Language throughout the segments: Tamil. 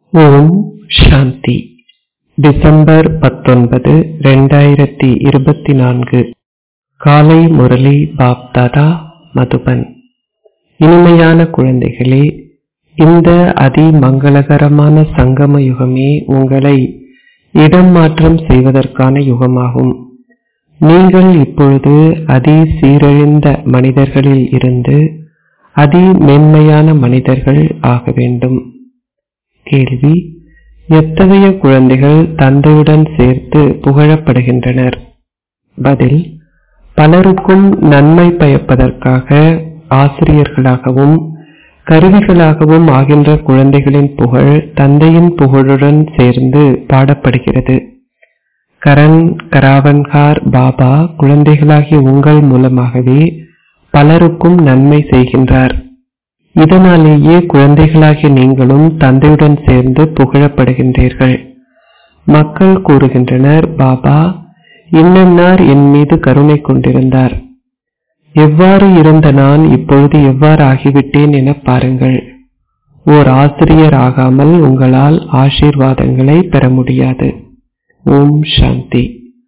ஓம் சாந்தி டிசம்பர் பத்தொன்பது ரெண்டாயிரத்தி இருபத்தி நான்கு காலை முரளி பாப்தாதா மதுபன் இனிமையான குழந்தைகளே இந்த அதி மங்களகரமான சங்கம யுகமே உங்களை இடம் மாற்றம் செய்வதற்கான யுகமாகும் நீங்கள் இப்பொழுது அதி சீரழிந்த மனிதர்களில் இருந்து அதி மென்மையான மனிதர்கள் ஆக வேண்டும் கேள்வி எத்தகைய குழந்தைகள் தந்தையுடன் சேர்த்து புகழப்படுகின்றனர் பதில் பலருக்கும் நன்மை பயப்பதற்காக ஆசிரியர்களாகவும் கருவிகளாகவும் ஆகின்ற குழந்தைகளின் புகழ் தந்தையின் புகழுடன் சேர்ந்து பாடப்படுகிறது கரண் கராவன்கார் பாபா குழந்தைகளாகிய உங்கள் மூலமாகவே பலருக்கும் நன்மை செய்கின்றார் இதனாலேயே குழந்தைகளாகிய நீங்களும் தந்தையுடன் சேர்ந்து புகழப்படுகின்றீர்கள் மக்கள் கூறுகின்றனர் பாபா இன்னன்னார் என் மீது கருணை கொண்டிருந்தார் எவ்வாறு இருந்த நான் இப்பொழுது எவ்வாறு ஆகிவிட்டேன் என பாருங்கள் ஓர் ஆசிரியர் ஆகாமல் உங்களால் ஆசீர்வாதங்களை பெற முடியாது ஓம் சாந்தி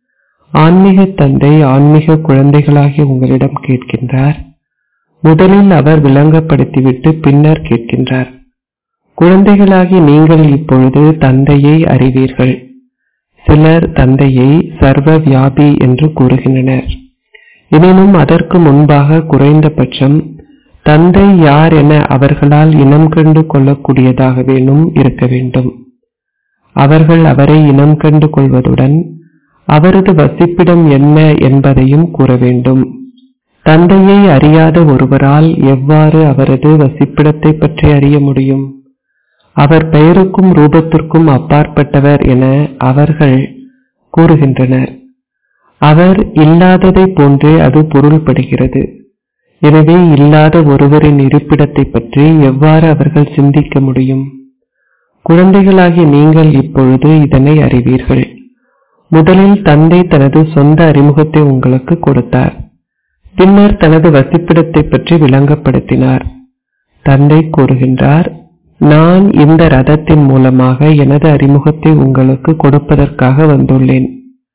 ஆன்மீக தந்தை ஆன்மீக குழந்தைகளாகிய உங்களிடம் கேட்கின்றார் முதலில் அவர் விளங்கப்படுத்திவிட்டு பின்னர் கேட்கின்றார் குழந்தைகளாகி நீங்கள் இப்பொழுது தந்தையை அறிவீர்கள் சிலர் தந்தையை சர்வ வியாபி என்று கூறுகின்றனர் எனினும் அதற்கு முன்பாக குறைந்தபட்சம் தந்தை யார் என அவர்களால் இனம் கண்டு கொள்ளக்கூடியதாகவேனும் இருக்க வேண்டும் அவர்கள் அவரை இனம் கண்டு கொள்வதுடன் அவரது வசிப்பிடம் என்ன என்பதையும் கூற வேண்டும் தந்தையை அறியாத ஒருவரால் எவ்வாறு அவரது வசிப்பிடத்தை பற்றி அறிய முடியும் அவர் பெயருக்கும் ரூபத்திற்கும் அப்பாற்பட்டவர் என அவர்கள் கூறுகின்றனர் அவர் இல்லாததை போன்றே அது பொருள்படுகிறது எனவே இல்லாத ஒருவரின் இருப்பிடத்தை பற்றி எவ்வாறு அவர்கள் சிந்திக்க முடியும் குழந்தைகளாகிய நீங்கள் இப்பொழுது இதனை அறிவீர்கள் முதலில் தந்தை தனது சொந்த அறிமுகத்தை உங்களுக்கு கொடுத்தார் பின்னர் தனது வசிப்பிடத்தை பற்றி விளங்கப்படுத்தினார் தந்தை கூறுகின்றார் நான் இந்த ரதத்தின் மூலமாக எனது அறிமுகத்தை உங்களுக்கு கொடுப்பதற்காக வந்துள்ளேன்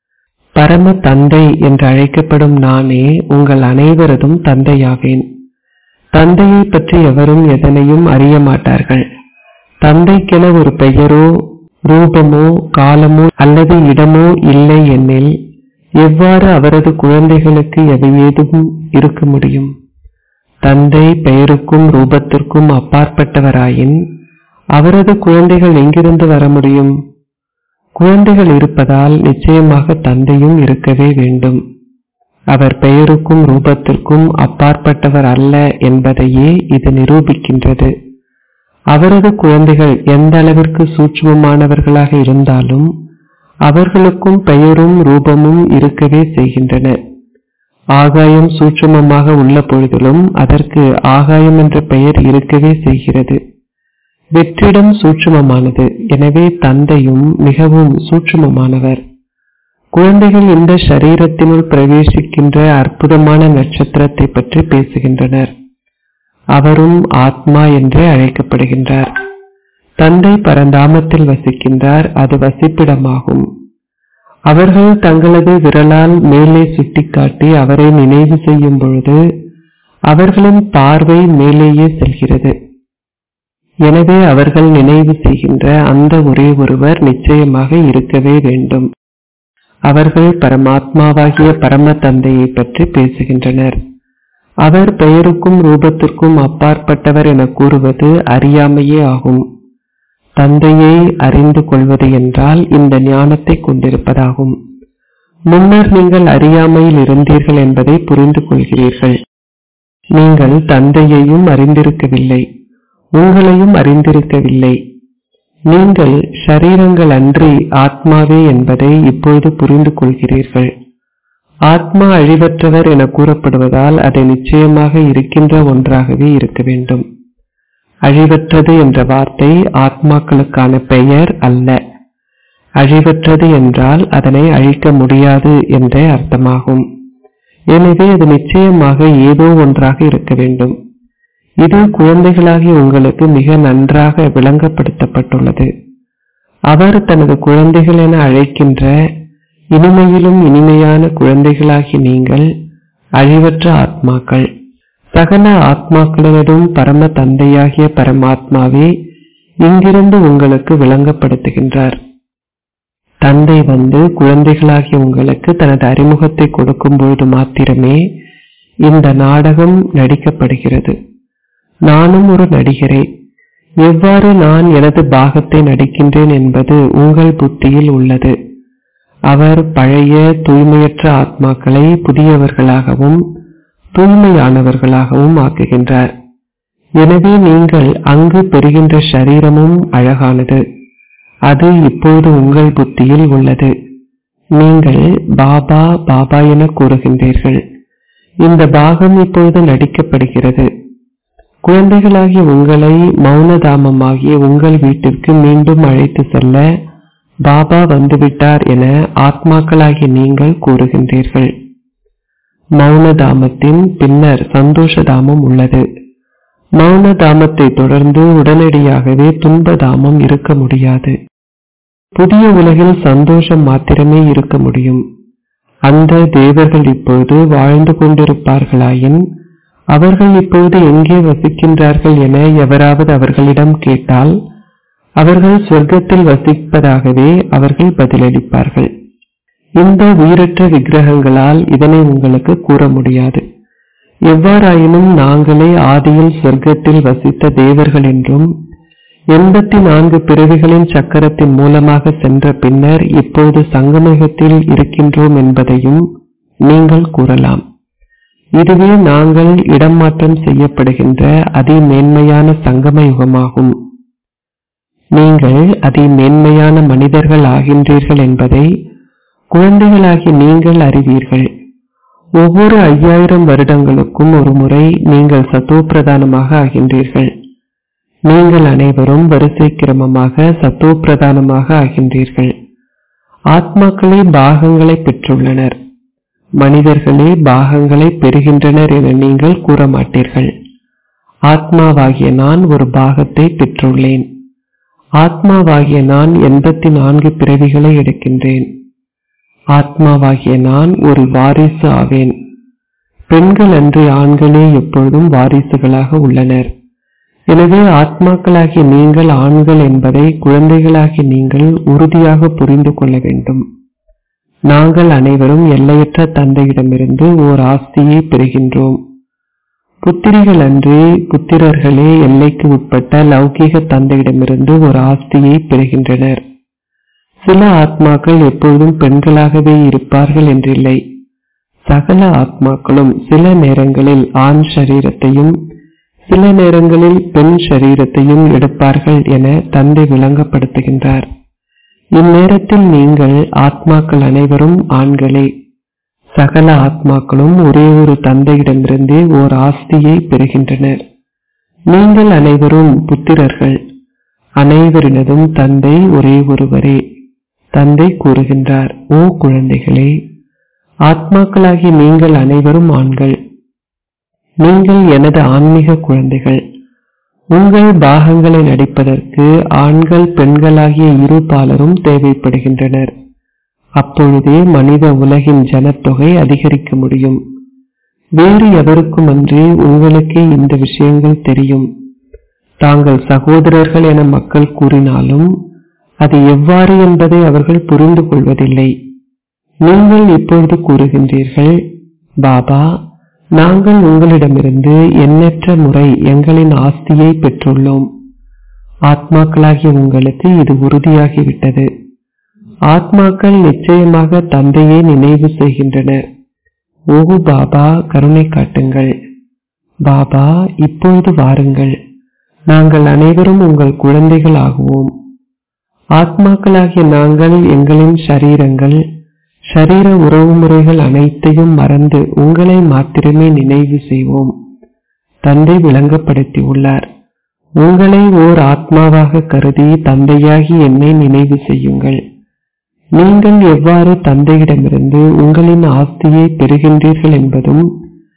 பரம தந்தை என்று அழைக்கப்படும் நானே உங்கள் அனைவரதும் தந்தையாவேன் தந்தையை பற்றி எவரும் எதனையும் அறிய மாட்டார்கள் தந்தைக்கென ஒரு பெயரோ ரூபமோ காலமோ அல்லது இடமோ இல்லை எனில் எவ்வாறு அவரது குழந்தைகளுக்கு எவை ஏதும் இருக்க முடியும் தந்தை பெயருக்கும் ரூபத்திற்கும் அப்பாற்பட்டவராயின் அவரது குழந்தைகள் எங்கிருந்து வர முடியும் குழந்தைகள் இருப்பதால் நிச்சயமாக தந்தையும் இருக்கவே வேண்டும் அவர் பெயருக்கும் ரூபத்திற்கும் அப்பாற்பட்டவர் அல்ல என்பதையே இது நிரூபிக்கின்றது அவரது குழந்தைகள் எந்த அளவிற்கு சூட்சுமமானவர்களாக இருந்தாலும் அவர்களுக்கும் பெயரும் ரூபமும் இருக்கவே செய்கின்றன ஆகாயம் சூட்சுமமாக உள்ள பொழுதிலும் அதற்கு ஆகாயம் என்ற பெயர் இருக்கவே செய்கிறது வெற்றிடம் சூட்சுமமானது எனவே தந்தையும் மிகவும் சூட்சுமமானவர் குழந்தைகள் இந்த சரீரத்தினுள் பிரவேசிக்கின்ற அற்புதமான நட்சத்திரத்தை பற்றி பேசுகின்றனர் அவரும் ஆத்மா என்றே அழைக்கப்படுகின்றார் தந்தை பரந்தாமத்தில் வசிக்கின்றார் அது வசிப்பிடமாகும் அவர்கள் தங்களது விரலால் மேலே சுட்டிக்காட்டி அவரை நினைவு செய்யும் பொழுது அவர்களின் பார்வை மேலேயே செல்கிறது எனவே அவர்கள் நினைவு செய்கின்ற அந்த ஒரே ஒருவர் நிச்சயமாக இருக்கவே வேண்டும் அவர்கள் பரமாத்மாவாகிய பரம தந்தையை பற்றி பேசுகின்றனர் அவர் பெயருக்கும் ரூபத்திற்கும் அப்பாற்பட்டவர் என கூறுவது அறியாமையே ஆகும் தந்தையை அறிந்து கொள்வது என்றால் இந்த ஞானத்தை கொண்டிருப்பதாகும் முன்னர் நீங்கள் அறியாமையில் இருந்தீர்கள் என்பதை புரிந்து கொள்கிறீர்கள் நீங்கள் தந்தையையும் அறிந்திருக்கவில்லை உங்களையும் அறிந்திருக்கவில்லை நீங்கள் ஷரீரங்கள் அன்றி ஆத்மாவே என்பதை இப்பொழுது புரிந்து கொள்கிறீர்கள் ஆத்மா அழிவற்றவர் என கூறப்படுவதால் அதை நிச்சயமாக இருக்கின்ற ஒன்றாகவே இருக்க வேண்டும் அழிவற்றது என்ற வார்த்தை ஆத்மாக்களுக்கான பெயர் அல்ல அழிவற்றது என்றால் அதனை அழிக்க முடியாது என்றே அர்த்தமாகும் எனவே அது நிச்சயமாக ஏதோ ஒன்றாக இருக்க வேண்டும் இது குழந்தைகளாகிய உங்களுக்கு மிக நன்றாக விளங்கப்படுத்தப்பட்டுள்ளது அவர் தனது குழந்தைகள் என அழைக்கின்ற இனிமையிலும் இனிமையான குழந்தைகளாகி நீங்கள் அழிவற்ற ஆத்மாக்கள் சகல ஆத்மாக்களினதும் பரம தந்தையாகிய பரமாத்மாவே இங்கிருந்து உங்களுக்கு விளங்கப்படுத்துகின்றார் தந்தை வந்து குழந்தைகளாகிய உங்களுக்கு தனது அறிமுகத்தை கொடுக்கும் பொழுது மாத்திரமே இந்த நாடகம் நடிக்கப்படுகிறது நானும் ஒரு நடிகரே எவ்வாறு நான் எனது பாகத்தை நடிக்கின்றேன் என்பது உங்கள் புத்தியில் உள்ளது அவர் பழைய தூய்மையற்ற ஆத்மாக்களை புதியவர்களாகவும் தூய்மையானவர்களாகவும் ஆக்குகின்றார் எனவே நீங்கள் அங்கு பெறுகின்ற சரீரமும் அழகானது அது இப்போது உங்கள் புத்தியில் உள்ளது நீங்கள் பாபா பாபா என கூறுகின்றீர்கள் இந்த பாகம் இப்பொழுது நடிக்கப்படுகிறது குழந்தைகளாகிய உங்களை மௌனதாமமாகிய உங்கள் வீட்டிற்கு மீண்டும் அழைத்து செல்ல பாபா வந்துவிட்டார் என ஆத்மாக்களாகிய நீங்கள் கூறுகின்றீர்கள் மௌனதாமத்தின் பின்னர் சந்தோஷதாமம் உள்ளது மௌனதாமத்தை தொடர்ந்து உடனடியாகவே துன்பதாமம் இருக்க முடியாது புதிய உலகில் சந்தோஷம் மாத்திரமே இருக்க முடியும் அந்த தேவர்கள் இப்போது வாழ்ந்து கொண்டிருப்பார்களாயின் அவர்கள் இப்போது எங்கே வசிக்கின்றார்கள் என எவராவது அவர்களிடம் கேட்டால் அவர்கள் சொர்க்கத்தில் வசிப்பதாகவே அவர்கள் பதிலளிப்பார்கள் இந்த உயிரற்ற விக்கிரகங்களால் இதனை உங்களுக்கு கூற முடியாது எவ்வாறாயினும் நாங்களே ஆதியில் சொர்க்கத்தில் வசித்த தேவர்கள் என்றும் எண்பத்தி நான்கு பிறவிகளின் சக்கரத்தின் மூலமாக சென்ற பின்னர் இப்போது சங்கமயுகத்தில் இருக்கின்றோம் என்பதையும் நீங்கள் கூறலாம் இதுவே நாங்கள் இடம் மாற்றம் செய்யப்படுகின்ற அதி மேன்மையான சங்கம யுகமாகும் நீங்கள் அதி மேன்மையான மனிதர்கள் ஆகின்றீர்கள் என்பதை குழந்தைகளாகி நீங்கள் அறிவீர்கள் ஒவ்வொரு ஐயாயிரம் வருடங்களுக்கும் ஒரு முறை நீங்கள் சத்தோ பிரதானமாக ஆகின்றீர்கள் நீங்கள் அனைவரும் வரிசை கிரமமாக சத்தோ பிரதானமாக ஆகின்றீர்கள் ஆத்மாக்களே பாகங்களை பெற்றுள்ளனர் மனிதர்களே பாகங்களை பெறுகின்றனர் என நீங்கள் கூற மாட்டீர்கள் ஆத்மாவாகிய நான் ஒரு பாகத்தை பெற்றுள்ளேன் ஆத்மாவாகிய நான் எண்பத்தி நான்கு பிறவிகளை எடுக்கின்றேன் ஆத்மாவாகிய நான் ஒரு வாரிசு ஆவேன் பெண்கள் அன்று ஆண்களே எப்பொழுதும் வாரிசுகளாக உள்ளனர் எனவே ஆத்மாக்களாகிய நீங்கள் ஆண்கள் என்பதை குழந்தைகளாகிய நீங்கள் உறுதியாக புரிந்து கொள்ள வேண்டும் நாங்கள் அனைவரும் எல்லையற்ற தந்தையிடமிருந்து ஓர் ஆஸ்தியை பெறுகின்றோம் புத்திரிகள் அன்றி புத்திரர்களே எல்லைக்கு உட்பட்ட லௌகீக தந்தையிடமிருந்து ஒரு ஆஸ்தியை பெறுகின்றனர் சில ஆத்மாக்கள் எப்பொழுதும் பெண்களாகவே இருப்பார்கள் என்றில்லை சகல ஆத்மாக்களும் சில நேரங்களில் ஆண் சரீரத்தையும் சில நேரங்களில் பெண் சரீரத்தையும் எடுப்பார்கள் என தந்தை விளங்கப்படுத்துகின்றார் இந்நேரத்தில் நீங்கள் ஆத்மாக்கள் அனைவரும் ஆண்களே சகல ஆத்மாக்களும் ஒரே ஒரு தந்தையிடமிருந்தே ஓர் ஆஸ்தியை பெறுகின்றனர் நீங்கள் அனைவரும் புத்திரர்கள் அனைவரினதும் தந்தை ஒரே ஒருவரே தந்தை கூறுகின்றார் ஓ குழந்தைகளே ஆத்மாக்களாகி நீங்கள் அனைவரும் ஆண்கள் நீங்கள் எனது ஆன்மீக குழந்தைகள் உங்கள் பாகங்களை நடிப்பதற்கு ஆண்கள் பெண்களாகிய இரு பாலரும் தேவைப்படுகின்றனர் அப்பொழுதே மனித உலகின் ஜனத்தொகை அதிகரிக்க முடியும் வேறு எவருக்கும் அன்றி உங்களுக்கே இந்த விஷயங்கள் தெரியும் தாங்கள் சகோதரர்கள் என மக்கள் கூறினாலும் அது எவ்வாறு என்பதை அவர்கள் புரிந்து கொள்வதில்லை நீங்கள் இப்பொழுது கூறுகின்றீர்கள் பாபா நாங்கள் உங்களிடமிருந்து எண்ணற்ற முறை எங்களின் ஆஸ்தியை பெற்றுள்ளோம் ஆத்மாக்களாகிய உங்களுக்கு இது உறுதியாகிவிட்டது ஆத்மாக்கள் நிச்சயமாக தந்தையை நினைவு செய்கின்றனர் ஓ பாபா கருணை காட்டுங்கள் பாபா இப்பொழுது வாருங்கள் நாங்கள் அனைவரும் உங்கள் குழந்தைகள் ஆகுவோம் ஆத்மாக்களாகிய நாங்கள் எங்களின் ஷரீரங்கள் ஷரீர உறவுமுறைகள் அனைத்தையும் மறந்து உங்களை மாத்திரமே நினைவு செய்வோம் தந்தை விளங்கப்படுத்தி உள்ளார் உங்களை ஓர் ஆத்மாவாக கருதி தந்தையாகி என்னை நினைவு செய்யுங்கள் நீங்கள் எவ்வாறு தந்தையிடமிருந்து உங்களின் ஆஸ்தியை பெறுகின்றீர்கள் என்பதும்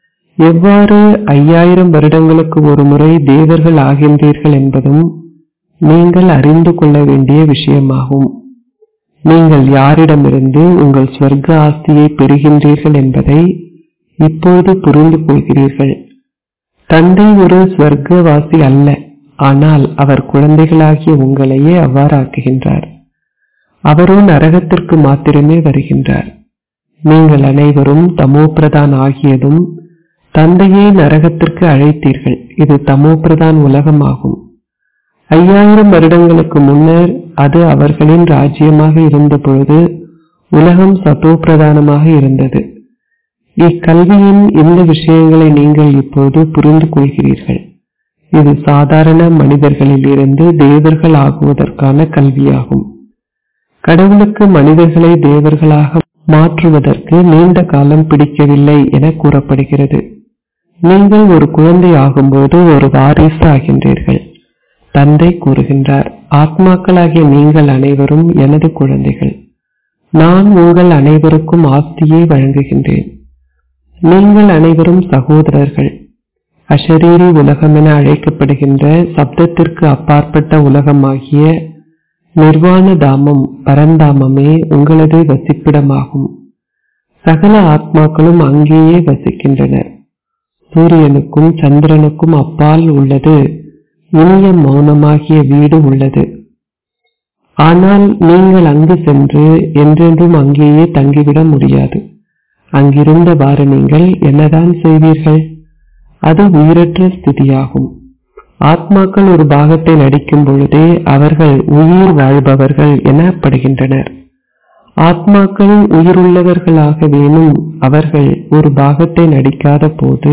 எவ்வாறு ஐயாயிரம் வருடங்களுக்கு ஒரு முறை தேவர்கள் ஆகின்றீர்கள் என்பதும் நீங்கள் அறிந்து கொள்ள வேண்டிய விஷயமாகும் நீங்கள் யாரிடமிருந்து உங்கள் ஸ்வர்க்க ஆஸ்தியை பெறுகின்றீர்கள் என்பதை இப்போது புரிந்து கொள்கிறீர்கள் தந்தை ஒரு ஸ்வர்க்கவாசி அல்ல ஆனால் அவர் குழந்தைகளாகிய உங்களையே அவ்வாறாக்குகின்றார் அவரோ நரகத்திற்கு மாத்திரமே வருகின்றார் நீங்கள் அனைவரும் தமோபிரதான் ஆகியதும் தந்தையை நரகத்திற்கு அழைத்தீர்கள் இது தமோபிரதான் உலகமாகும் ஐயாயிரம் வருடங்களுக்கு முன்னர் அது அவர்களின் ராஜ்யமாக இருந்தபொழுது உலகம் சத்தோ பிரதானமாக இருந்தது இக்கல்வியின் இந்த விஷயங்களை நீங்கள் இப்போது புரிந்து கொள்கிறீர்கள் இது சாதாரண மனிதர்களில் இருந்து தேவர்கள் ஆகுவதற்கான கல்வியாகும் கடவுளுக்கு மனிதர்களை தேவர்களாக மாற்றுவதற்கு நீண்ட காலம் பிடிக்கவில்லை என கூறப்படுகிறது நீங்கள் ஒரு குழந்தை ஆகும்போது ஒரு வாரிசு ஆகின்றீர்கள் தந்தை கூறுகின்றார் ஆத்மாக்களாகிய நீங்கள் அனைவரும் எனது குழந்தைகள் நான் உங்கள் அனைவருக்கும் ஆஸ்தியை வழங்குகின்றேன் நீங்கள் அனைவரும் சகோதரர்கள் அஷரீரி உலகம் என அழைக்கப்படுகின்ற சப்தத்திற்கு அப்பாற்பட்ட உலகமாகிய நிர்வாண தாமம் பரந்தாமமே உங்களது வசிப்பிடமாகும் சகல ஆத்மாக்களும் அங்கேயே வசிக்கின்றனர் சூரியனுக்கும் சந்திரனுக்கும் அப்பால் உள்ளது இனிய மௌனமாகிய வீடு உள்ளது ஆனால் நீங்கள் அங்கு சென்று என்றென்றும் அங்கேயே தங்கிவிட முடியாது அங்கிருந்தவாறு நீங்கள் என்னதான் செய்வீர்கள் அது உயிரற்ற ஸ்திதியாகும் ஆத்மாக்கள் ஒரு பாகத்தை நடிக்கும் பொழுதே அவர்கள் உயிர் வாழ்பவர்கள் எனப்படுகின்றனர் ஆத்மாக்கள் உயிருள்ளவர்களாக வேணும் அவர்கள் ஒரு பாகத்தை நடிக்காத போது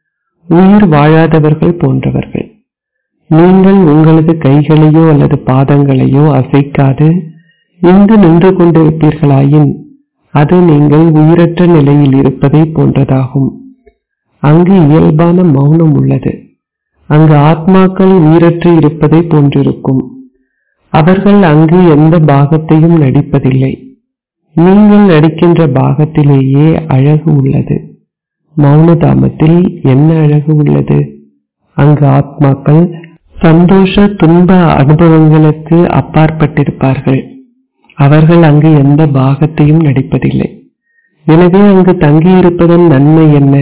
உயிர் வாழாதவர்கள் போன்றவர்கள் நீங்கள் உங்களது கைகளையோ அல்லது பாதங்களையோ அசைக்காது இங்கு நின்று கொண்டிருப்பீர்களாயின் அது நீங்கள் உயிரற்ற நிலையில் இருப்பதை போன்றதாகும் அங்கு இயல்பான மௌனம் உள்ளது அங்கு ஆத்மாக்கள் உயிரற்று இருப்பதை போன்றிருக்கும் அவர்கள் அங்கு எந்த பாகத்தையும் நடிப்பதில்லை நீங்கள் நடிக்கின்ற பாகத்திலேயே அழகு உள்ளது மௌனதாமத்தில் என்ன அழகு உள்ளது அங்கு ஆத்மாக்கள் சந்தோஷ துன்ப அனுபவங்களுக்கு அப்பாற்பட்டிருப்பார்கள் அவர்கள் அங்கு எந்த பாகத்தையும் நடிப்பதில்லை எனவே அங்கு தங்கியிருப்பதன் நன்மை என்ன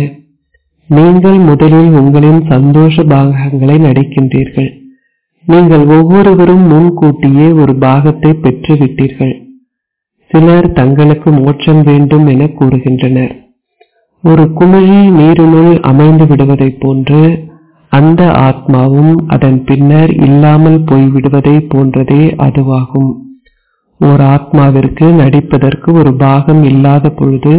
நீங்கள் முதலில் உங்களின் சந்தோஷ பாகங்களை நடிக்கின்றீர்கள் நீங்கள் ஒவ்வொருவரும் முன்கூட்டியே ஒரு பாகத்தை பெற்றுவிட்டீர்கள் சிலர் தங்களுக்கு மோட்சம் வேண்டும் என கூறுகின்றனர் ஒரு குமிழி நீரினுள் அமைந்து விடுவதைப் போன்று அந்த ஆத்மாவும் அதன் பின்னர் இல்லாமல் போய்விடுவதை போன்றதே அதுவாகும் ஓர் ஆத்மாவிற்கு நடிப்பதற்கு ஒரு பாகம் இல்லாத பொழுது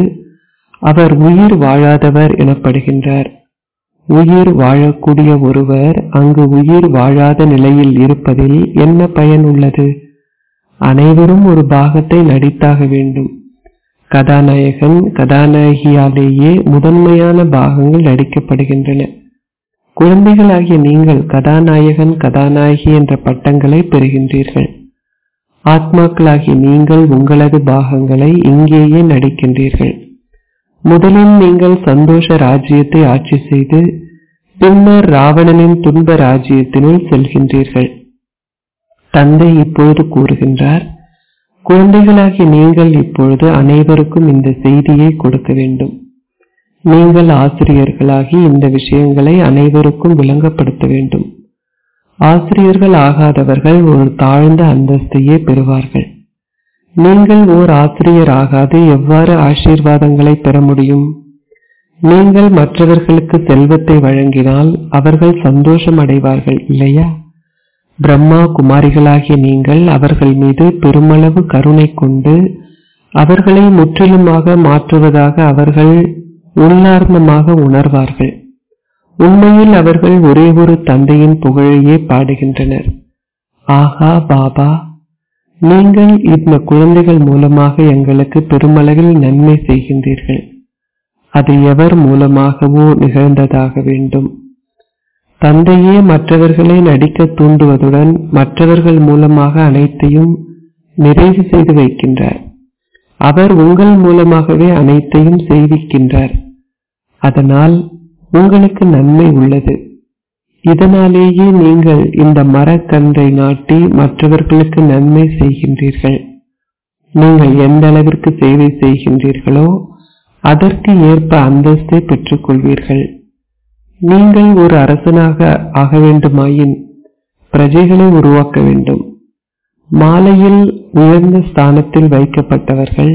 அவர் உயிர் வாழாதவர் எனப்படுகின்றார் உயிர் வாழக்கூடிய ஒருவர் அங்கு உயிர் வாழாத நிலையில் இருப்பதில் என்ன பயன் உள்ளது அனைவரும் ஒரு பாகத்தை நடித்தாக வேண்டும் கதாநாயகன் கதாநாயகியாலேயே முதன்மையான பாகங்கள் நடிக்கப்படுகின்றன குழந்தைகளாகிய நீங்கள் கதாநாயகன் கதாநாயகி என்ற பட்டங்களை பெறுகின்றீர்கள் ஆத்மாக்களாகிய நீங்கள் உங்களது பாகங்களை இங்கேயே நடிக்கின்றீர்கள் முதலில் நீங்கள் சந்தோஷ ராஜ்யத்தை ஆட்சி செய்து பின்னர் ராவணனின் துன்ப ராஜ்யத்தினுள் செல்கின்றீர்கள் தந்தை இப்பொழுது கூறுகின்றார் குழந்தைகளாகிய நீங்கள் இப்பொழுது அனைவருக்கும் இந்த செய்தியை கொடுக்க வேண்டும் நீங்கள் ஆசிரியர்களாகி இந்த விஷயங்களை அனைவருக்கும் விளங்கப்படுத்த வேண்டும் ஆசிரியர்கள் ஆகாதவர்கள் ஒரு தாழ்ந்த அந்தஸ்தையே பெறுவார்கள் நீங்கள் ஓர் ஆசிரியர் ஆகாது எவ்வாறு ஆசீர்வாதங்களை பெற முடியும் நீங்கள் மற்றவர்களுக்கு செல்வத்தை வழங்கினால் அவர்கள் சந்தோஷம் அடைவார்கள் இல்லையா பிரம்மா குமாரிகளாகிய நீங்கள் அவர்கள் மீது பெருமளவு கருணை கொண்டு அவர்களை முற்றிலுமாக மாற்றுவதாக அவர்கள் உள்ளார்ந்தமாக உணர்வார்கள் உண்மையில் அவர்கள் ஒரே ஒரு தந்தையின் புகழையே பாடுகின்றனர் ஆஹா பாபா நீங்கள் இந்த குழந்தைகள் மூலமாக எங்களுக்கு பெருமளவில் நன்மை செய்கின்றீர்கள் அது எவர் மூலமாகவோ நிகழ்ந்ததாக வேண்டும் தந்தையே மற்றவர்களை நடிக்க தூண்டுவதுடன் மற்றவர்கள் மூலமாக அனைத்தையும் நிறைவு செய்து வைக்கின்றார் அவர் உங்கள் மூலமாகவே அனைத்தையும் செய்விக்கின்றார் அதனால் உங்களுக்கு நன்மை உள்ளது இதனாலேயே நீங்கள் இந்த மரக்கன்றை நாட்டி மற்றவர்களுக்கு நன்மை செய்கின்றீர்கள் நீங்கள் எந்த அளவிற்கு சேவை செய்கின்றீர்களோ அதற்கு ஏற்ப அந்தஸ்தை பெற்றுக் கொள்வீர்கள் நீங்கள் ஒரு அரசனாக ஆக வேண்டுமாயின் பிரஜைகளை உருவாக்க வேண்டும் மாலையில் உயர்ந்த ஸ்தானத்தில் வைக்கப்பட்டவர்கள்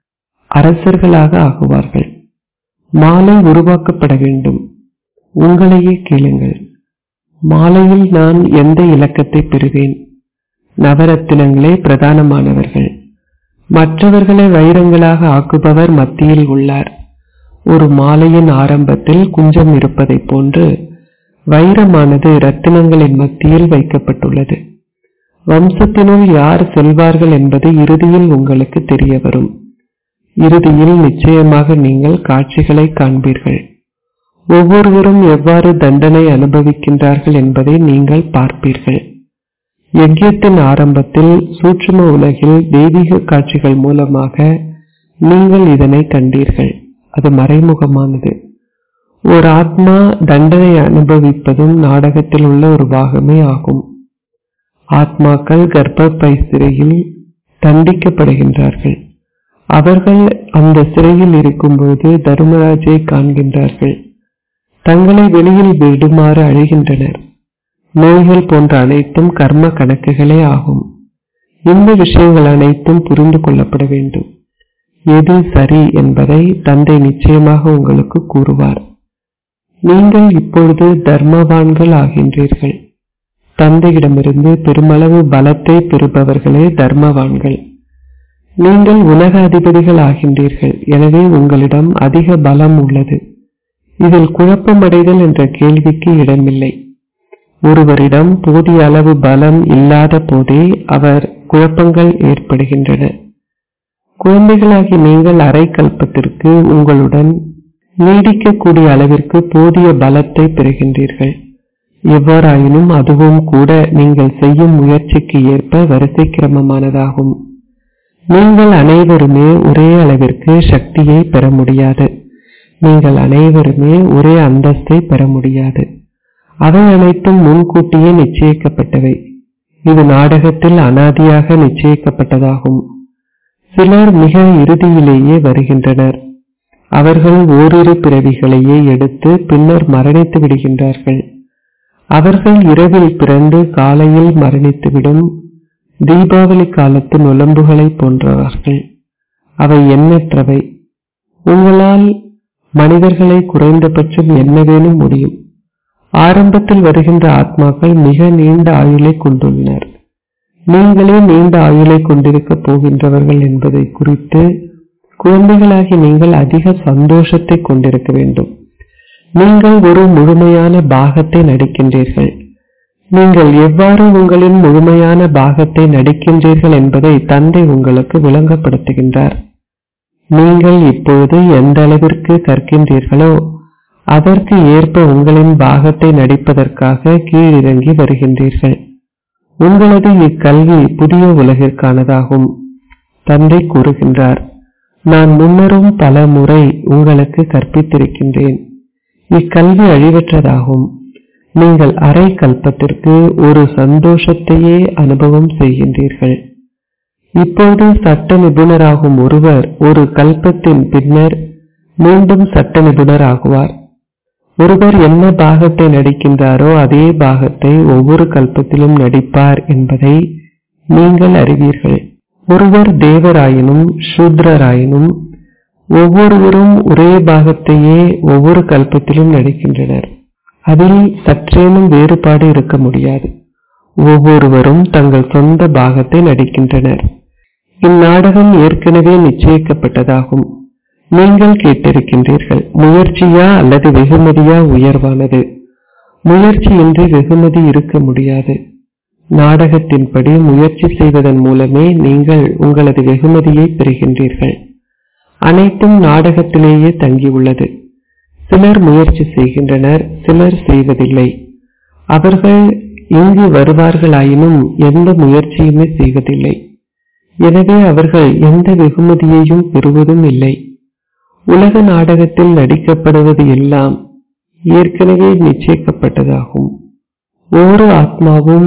அரசர்களாக ஆகுவார்கள் மாலை உருவாக்கப்பட வேண்டும் உங்களையே கேளுங்கள் மாலையில் நான் எந்த இலக்கத்தை பெறுவேன் நவரத்தினங்களே பிரதானமானவர்கள் மற்றவர்களை வைரங்களாக ஆக்குபவர் மத்தியில் உள்ளார் ஒரு மாலையின் ஆரம்பத்தில் குஞ்சம் இருப்பதைப் போன்று வைரமானது ரத்தினங்களின் மத்தியில் வைக்கப்பட்டுள்ளது வம்சத்தினுள் யார் செல்வார்கள் என்பது இறுதியில் உங்களுக்கு தெரிய வரும் இறுதியில் நிச்சயமாக நீங்கள் காட்சிகளை காண்பீர்கள் ஒவ்வொருவரும் எவ்வாறு தண்டனை அனுபவிக்கின்றார்கள் என்பதை நீங்கள் பார்ப்பீர்கள் யஜ்யத்தின் ஆரம்பத்தில் சூட்சும உலகில் தெய்வீக காட்சிகள் மூலமாக நீங்கள் இதனை கண்டீர்கள் அது மறைமுகமானது ஒரு ஆத்மா தண்டனை அனுபவிப்பதும் நாடகத்தில் உள்ள ஒரு பாகமே ஆகும் ஆத்மாக்கள் கர்ப்பப்பை சிறையில் தண்டிக்கப்படுகின்றார்கள் அவர்கள் அந்த சிறையில் இருக்கும்போது தர்மராஜை காண்கின்றார்கள் தங்களை வெளியில் விடுமாறு அழைகின்றனர் நோய்கள் போன்ற அனைத்தும் கர்ம கணக்குகளே ஆகும் இந்த விஷயங்கள் அனைத்தும் புரிந்து கொள்ளப்பட வேண்டும் எது சரி என்பதை தந்தை நிச்சயமாக உங்களுக்கு கூறுவார் நீங்கள் இப்பொழுது தர்மவான்கள் ஆகின்றீர்கள் தந்தையிடமிருந்து பெருமளவு பலத்தை பெறுபவர்களே தர்மவான்கள் நீங்கள் உலக அதிபதிகள் ஆகின்றீர்கள் எனவே உங்களிடம் அதிக பலம் உள்ளது இதில் குழப்பமடைதல் என்ற கேள்விக்கு இடமில்லை ஒருவரிடம் போதிய அளவு பலம் இல்லாத போதே அவர் குழப்பங்கள் ஏற்படுகின்றன குழந்தைகளாகி நீங்கள் அரை கல்பத்திற்கு உங்களுடன் நீடிக்கக்கூடிய அளவிற்கு போதிய பலத்தை பெறுகின்றீர்கள் எவ்வாறாயினும் அதுவும் கூட நீங்கள் செய்யும் முயற்சிக்கு ஏற்ப வரிசை கிரமமானதாகும் நீங்கள் அனைவருமே ஒரே அளவிற்கு சக்தியை பெற முடியாது நீங்கள் அனைவருமே ஒரே அந்தஸ்தை பெற முடியாது அவை அனைத்தும் முன்கூட்டியே நிச்சயிக்கப்பட்டவை இது நாடகத்தில் அனாதியாக நிச்சயிக்கப்பட்டதாகும் சிலர் மிக இறுதியிலேயே வருகின்றனர் அவர்கள் ஓரிரு பிறவிகளையே எடுத்து பின்னர் மரணித்து விடுகின்றார்கள் அவர்கள் இரவில் பிறந்து காலையில் மரணித்துவிடும் தீபாவளி காலத்து நுழம்புகளை போன்றவர்கள் அவை எண்ணற்றவை உங்களால் மனிதர்களை குறைந்தபட்சம் எண்ணவேனும் முடியும் ஆரம்பத்தில் வருகின்ற ஆத்மாக்கள் மிக நீண்ட ஆயுளை கொண்டுள்ளனர் நீங்களே நீண்ட ஆயுளை கொண்டிருக்க போகின்றவர்கள் என்பதை குறித்து குழந்தைகளாகி நீங்கள் அதிக சந்தோஷத்தை கொண்டிருக்க வேண்டும் நீங்கள் ஒரு முழுமையான பாகத்தை நடிக்கின்றீர்கள் நீங்கள் எவ்வாறு உங்களின் முழுமையான பாகத்தை நடிக்கின்றீர்கள் என்பதை தந்தை உங்களுக்கு விளங்கப்படுத்துகின்றார் நீங்கள் இப்பொழுது எந்த அளவிற்கு கற்கின்றீர்களோ அதற்கு ஏற்ப உங்களின் பாகத்தை நடிப்பதற்காக கீழிறங்கி வருகின்றீர்கள் உங்களது இக்கல்வி புதிய உலகிற்கானதாகும் தந்தை கூறுகின்றார் நான் முன்னரும் பல முறை உங்களுக்கு கற்பித்திருக்கின்றேன் இக்கல்வி அழிவற்றதாகும் நீங்கள் அரை கல்பத்திற்கு ஒரு சந்தோஷத்தையே அனுபவம் செய்கின்றீர்கள் இப்போது சட்ட நிபுணராகும் ஒருவர் ஒரு கல்பத்தின் பின்னர் மீண்டும் சட்ட நிபுணர் ஆகுவார் ஒருவர் என்ன பாகத்தை நடிக்கின்றாரோ அதே பாகத்தை ஒவ்வொரு கல்பத்திலும் நடிப்பார் என்பதை நீங்கள் அறிவீர்கள் ஒருவர் தேவராயினும் சூத்ரராயினும் ஒவ்வொருவரும் ஒரே பாகத்தையே ஒவ்வொரு கல்பத்திலும் நடிக்கின்றனர் அதில் சற்றேனும் வேறுபாடு இருக்க முடியாது ஒவ்வொருவரும் தங்கள் சொந்த பாகத்தை நடிக்கின்றனர் இந்நாடகம் ஏற்கனவே நிச்சயிக்கப்பட்டதாகும் நீங்கள் கேட்டிருக்கின்றீர்கள் முயற்சியா அல்லது வெகுமதியா உயர்வானது முயற்சியின்றி வெகுமதி இருக்க முடியாது நாடகத்தின்படி முயற்சி செய்வதன் மூலமே நீங்கள் உங்களது வெகுமதியை பெறுகின்றீர்கள் அனைத்தும் நாடகத்திலேயே தங்கியுள்ளது சிலர் முயற்சி செய்கின்றனர் சிலர் செய்வதில்லை அவர்கள் இங்கு வருவார்களாயினும் எந்த முயற்சியுமே செய்வதில்லை எனவே அவர்கள் எந்த வெகுமதியையும் பெறுவதும் இல்லை உலக நாடகத்தில் நடிக்கப்படுவது எல்லாம் ஏற்கனவே நிச்சயிக்கப்பட்டதாகும் ஒவ்வொரு ஆத்மாவும்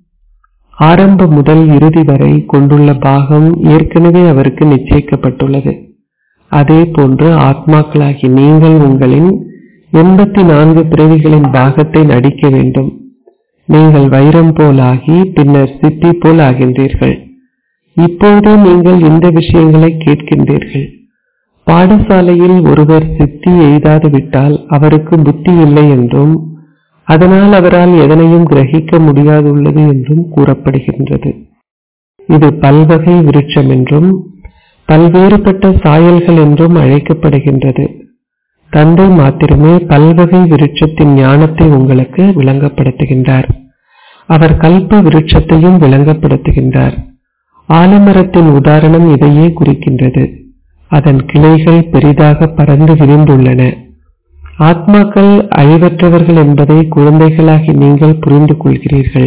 ஆரம்பம் முதல் இறுதி வரை கொண்டுள்ள பாகம் ஏற்கனவே அவருக்கு நிச்சயிக்கப்பட்டுள்ளது அதே போன்று ஆத்மாக்களாகி நீங்கள் உங்களின் எண்பத்தி நான்கு பிறவிகளின் பாகத்தை நடிக்க வேண்டும் நீங்கள் வைரம் போல் ஆகி பின்னர் சிப்பி போல் ஆகின்றீர்கள் இப்போது நீங்கள் இந்த விஷயங்களை கேட்கின்றீர்கள் பாடசாலையில் ஒருவர் சித்தி எய்தாது விட்டால் அவருக்கு புத்தி இல்லை என்றும் அதனால் அவரால் எதனையும் கிரகிக்க முடியாதுள்ளது என்றும் கூறப்படுகின்றது இது பல்வகை விருட்சம் என்றும் பல்வேறுபட்ட சாயல்கள் என்றும் அழைக்கப்படுகின்றது தந்தை மாத்திரமே பல்வகை விருட்சத்தின் ஞானத்தை உங்களுக்கு விளங்கப்படுத்துகின்றார் அவர் கல்ப விருட்சத்தையும் விளங்கப்படுத்துகின்றார் ஆலமரத்தின் உதாரணம் இதையே குறிக்கின்றது அதன் கிளைகள் பெரிதாக பறந்து விரிந்துள்ளன ஆத்மாக்கள் அழிவற்றவர்கள் என்பதை குழந்தைகளாகி நீங்கள் புரிந்து கொள்கிறீர்கள்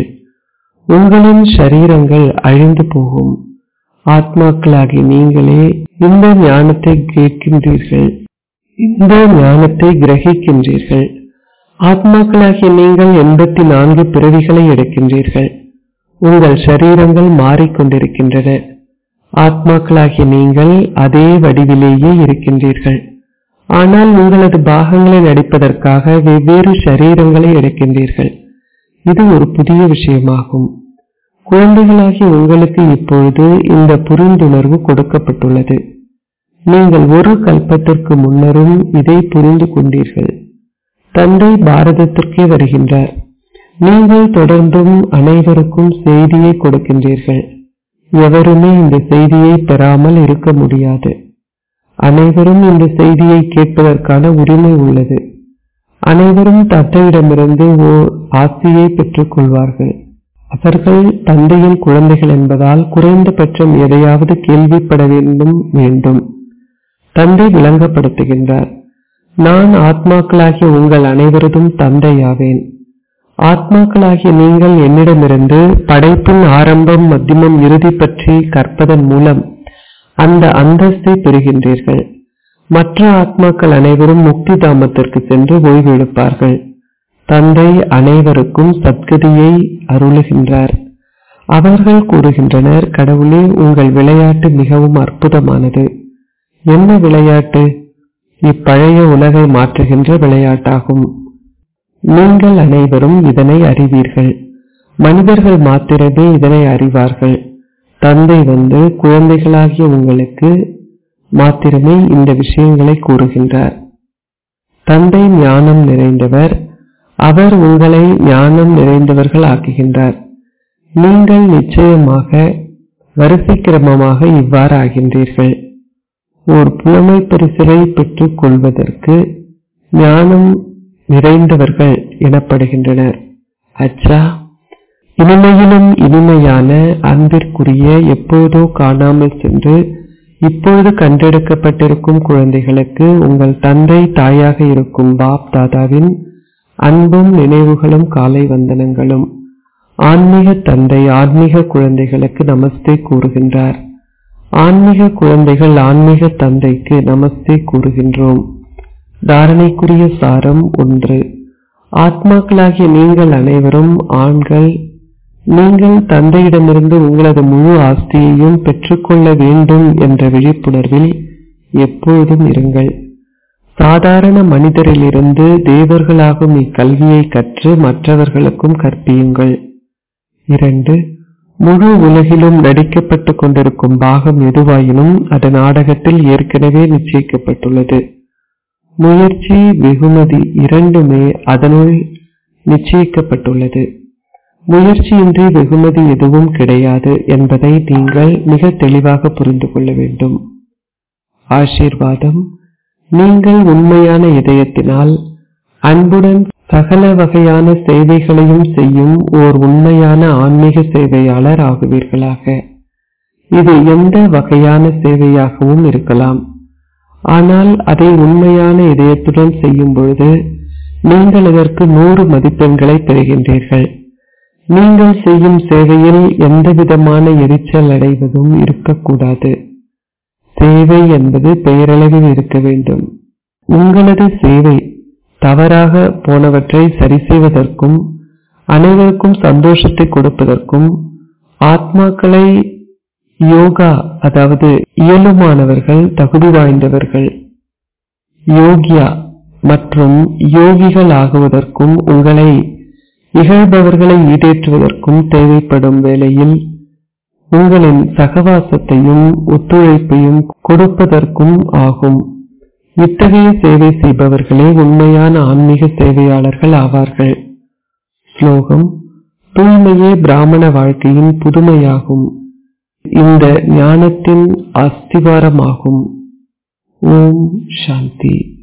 உங்களின் சரீரங்கள் அழிந்து போகும் ஆத்மாக்களாகி நீங்களே இந்த ஞானத்தை கேட்கின்றீர்கள் இந்த ஞானத்தை கிரகிக்கின்றீர்கள் ஆத்மாக்களாகிய நீங்கள் எண்பத்தி நான்கு பிறவிகளை எடுக்கின்றீர்கள் உங்கள் சரீரங்கள் மாறிக்கொண்டிருக்கின்றன ஆத்மாக்களாகிய நீங்கள் அதே வடிவிலேயே இருக்கின்றீர்கள் ஆனால் உங்களது பாகங்களை நடிப்பதற்காக வெவ்வேறு சரீரங்களை எடுக்கின்றீர்கள் இது ஒரு புதிய விஷயமாகும் குழந்தைகளாகிய உங்களுக்கு இப்பொழுது இந்த புரிந்துணர்வு கொடுக்கப்பட்டுள்ளது நீங்கள் ஒரு கல்பத்திற்கு முன்னரும் இதை புரிந்து கொண்டீர்கள் தந்தை பாரதத்திற்கே வருகின்றார் நீங்கள் தொடர்ந்தும் அனைவருக்கும் செய்தியை கொடுக்கின்றீர்கள் எவருமே இந்த செய்தியை பெறாமல் இருக்க முடியாது அனைவரும் இந்த செய்தியை கேட்பதற்கான உரிமை உள்ளது அனைவரும் தந்தையிடமிருந்து ஓர் ஆசியை பெற்றுக் கொள்வார்கள் அவர்கள் தந்தையின் குழந்தைகள் என்பதால் குறைந்தபட்சம் எதையாவது கேள்விப்பட வேண்டும் வேண்டும் தந்தை விளங்கப்படுத்துகின்றார் நான் ஆத்மாக்களாகிய உங்கள் அனைவரதும் தந்தையாவேன் ஆத்மாக்களாகிய நீங்கள் என்னிடமிருந்து படைப்பின் ஆரம்பம் மத்தியமம் இறுதி பற்றி கற்பதன் மூலம் அந்த அந்தஸ்தை பெறுகின்றீர்கள் மற்ற ஆத்மாக்கள் அனைவரும் முக்தி தாமத்திற்கு சென்று ஓய்வெடுப்பார்கள் தந்தை அனைவருக்கும் சத்கதியை அருளுகின்றார் அவர்கள் கூறுகின்றனர் கடவுளே உங்கள் விளையாட்டு மிகவும் அற்புதமானது என்ன விளையாட்டு இப்பழைய உலகை மாற்றுகின்ற விளையாட்டாகும் நீங்கள் அனைவரும் இதனை அறிவீர்கள் மனிதர்கள் மாத்திரமே இதனை அறிவார்கள் தந்தை வந்து குழந்தைகளாகிய உங்களுக்கு மாத்திரமே இந்த விஷயங்களை கூறுகின்றார் தந்தை ஞானம் நிறைந்தவர் அவர் உங்களை ஞானம் நிறைந்தவர்கள் ஆக்குகின்றார் நீங்கள் நிச்சயமாக வரிசை கிரமமாக இவ்வாறு ஆகின்றீர்கள் ஓர் புலமை பரிசலை பெற்றுக் கொள்வதற்கு ஞானம் நிறைந்தவர்கள் எனப்படுகின்றனர் அச்சா இனிமையிலும் இனிமையான அன்பிற்குரிய எப்போதோ காணாமல் சென்று இப்பொழுது கண்டெடுக்கப்பட்டிருக்கும் குழந்தைகளுக்கு உங்கள் தந்தை தாயாக இருக்கும் பாப் தாதாவின் அன்பும் நினைவுகளும் காலை வந்தனங்களும் ஆன்மீக தந்தை ஆன்மீக குழந்தைகளுக்கு நமஸ்தே கூறுகின்றார் ஆன்மீக குழந்தைகள் ஆன்மீக தந்தைக்கு நமஸ்தே கூறுகின்றோம் தாரணைக்குரிய சாரம் ஒன்று ஆத்மாக்களாகிய நீங்கள் அனைவரும் ஆண்கள் நீங்கள் தந்தையிடமிருந்து உங்களது முழு ஆஸ்தியையும் பெற்றுக்கொள்ள வேண்டும் என்ற விழிப்புணர்வில் எப்பொழுதும் இருங்கள் சாதாரண மனிதரிலிருந்து தேவர்களாகும் இக்கல்வியை கற்று மற்றவர்களுக்கும் கற்பியுங்கள் இரண்டு முழு உலகிலும் நடிக்கப்பட்டுக் கொண்டிருக்கும் பாகம் எதுவாயினும் அது நாடகத்தில் ஏற்கனவே நிச்சயிக்கப்பட்டுள்ளது முயற்சி வெகுமதி இரண்டுமே அதனுள் நிச்சயிக்கப்பட்டுள்ளது முயற்சியின்றி வெகுமதி எதுவும் கிடையாது என்பதை நீங்கள் மிக தெளிவாக புரிந்து கொள்ள வேண்டும் ஆசீர்வாதம் நீங்கள் உண்மையான இதயத்தினால் அன்புடன் சகல வகையான சேவைகளையும் செய்யும் ஓர் உண்மையான ஆன்மீக சேவையாளர் ஆகுவீர்களாக இது எந்த வகையான சேவையாகவும் இருக்கலாம் ஆனால் அதை உண்மையான இதயத்துடன் செய்யும் பொழுது நீங்கள் இதற்கு நூறு மதிப்பெண்களை பெறுகின்றீர்கள் நீங்கள் செய்யும் சேவையில் எந்தவிதமான எரிச்சல் அடைவதும் இருக்கக்கூடாது சேவை என்பது பெயரளவில் இருக்க வேண்டும் உங்களது சேவை தவறாக போனவற்றை சரி செய்வதற்கும் அனைவருக்கும் சந்தோஷத்தை கொடுப்பதற்கும் ஆத்மாக்களை யோகா அதாவது இயலுமானவர்கள் தகுதி வாய்ந்தவர்கள் யோகியா மற்றும் யோகிகள் ஆகுவதற்கும் உங்களை இகழ்பவர்களை ஈடேற்றுவதற்கும் தேவைப்படும் வேளையில் உங்களின் சகவாசத்தையும் ஒத்துழைப்பையும் கொடுப்பதற்கும் ஆகும் இத்தகைய சேவை செய்பவர்களே உண்மையான ஆன்மீக சேவையாளர்கள் ஆவார்கள் ஸ்லோகம் தூய்மையே பிராமண வாழ்க்கையின் புதுமையாகும் இந்த ஞானத்தின் அஸ்திவாரமாகும் ஓம் சாந்தி